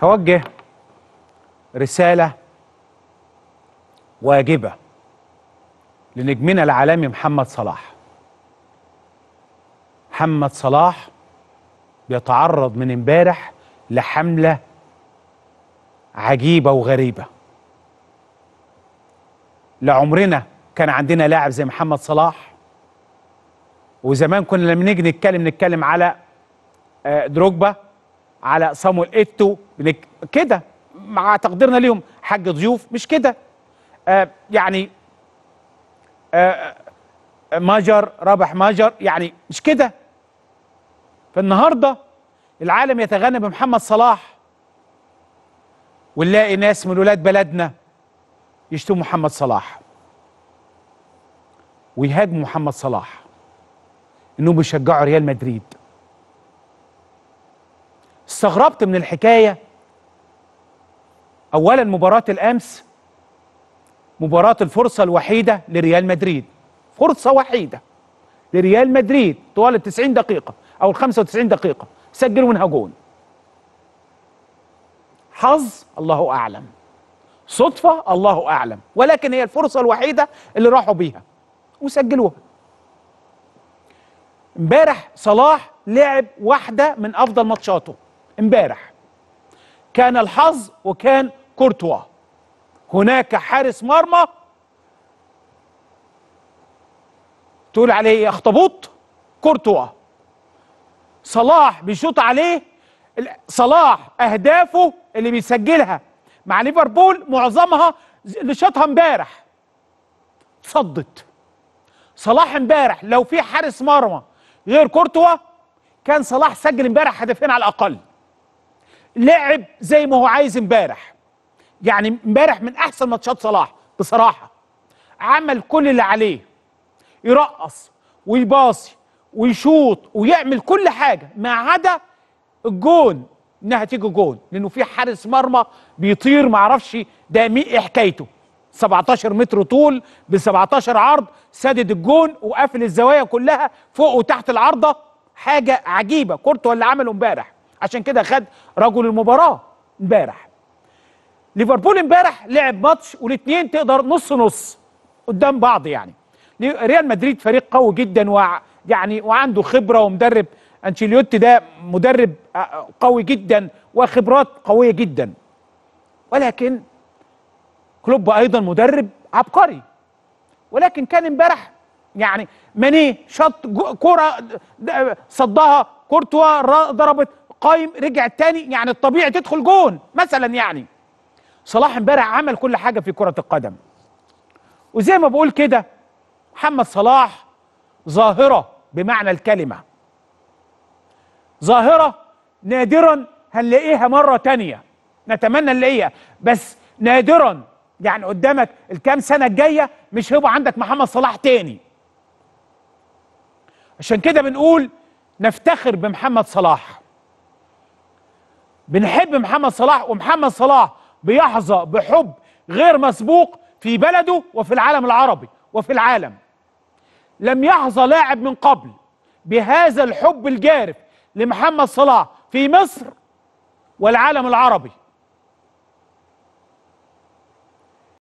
هوجه رسالة واجبة لنجمنا العالمي محمد صلاح محمد صلاح بيتعرض من امبارح لحملة عجيبة وغريبة لعمرنا كان عندنا لاعب زي محمد صلاح وزمان كنا لما نيجي نتكلم نتكلم على آه، دروجبا على صامويل ايتو بنك- كده مع تقديرنا ليهم حاج ضيوف مش كده آه يعني آه آه، ماجر رابح ماجر يعني مش كده فالنهارده العالم يتغنى بمحمد صلاح ونلاقي ناس من ولاد بلدنا يشتموا محمد صلاح ويهاجموا محمد صلاح انهم بيشجعوا ريال مدريد استغربت من الحكايه اولا مباراه الامس مباراه الفرصه الوحيده لريال مدريد فرصه وحيده لريال مدريد طوال ال 90 دقيقه او ال 95 دقيقه سجلوا منها جون حظ الله اعلم صدفه الله اعلم ولكن هي الفرصه الوحيده اللي راحوا بيها وسجلوها امبارح صلاح لعب واحده من افضل ماتشاته امبارح كان الحظ وكان كورتوا هناك حارس مرمى تقول عليه إيه؟ اخطبوط كورتوا صلاح بيشوط عليه ال- صلاح اهدافه اللي بيسجلها مع ليفربول معظمها ز- اللي شاطها امبارح صدت صلاح امبارح لو في حارس مرمى غير كورتوا كان صلاح سجل امبارح هدفين على الاقل لعب زي ما هو عايز امبارح يعني امبارح من احسن ماتشات صلاح بصراحه عمل كل اللي عليه يرقص ويباصي ويشوط ويعمل كل حاجه ما عدا الجون انها تيجي جون لانه في حارس مرمى بيطير ما اعرفش ده مين ايه حكايته 17 متر طول ب 17 عرض سدد الجون وقافل الزوايا كلها فوق وتحت العارضه حاجه عجيبه كورتوا اللي عمله امبارح عشان كده خد رجل المباراه امبارح ليفربول امبارح لعب ماتش والاثنين تقدر نص نص قدام بعض يعني ريال مدريد فريق قوي جدا وع يعني وعنده خبره ومدرب انشيليوتي ده مدرب آه، قوي جدا وخبرات قويه جدا ولكن كلوب ايضا مدرب عبقري ولكن كان امبارح يعني ماني شط جو- كرة د- صدها كورتوا را- ضربت قايم رجع تاني يعني الطبيعي تدخل جون مثلا يعني صلاح امبارح عمل كل حاجة في كرة القدم وزي ما بقول كده محمد صلاح ظاهرة بمعنى الكلمة ظاهرة نادرا هنلاقيها مرة تانية نتمنى نلاقيها بس نادرا يعني قدامك الكام سنة الجاية مش هيبقى عندك محمد صلاح تاني عشان كده بنقول نفتخر بمحمد صلاح بنحب محمد صلاح ومحمد صلاح بيحظى بحب غير مسبوق في بلده وفي العالم العربي وفي العالم لم يحظى لاعب من قبل بهذا الحب الجارف لمحمد صلاح في مصر والعالم العربي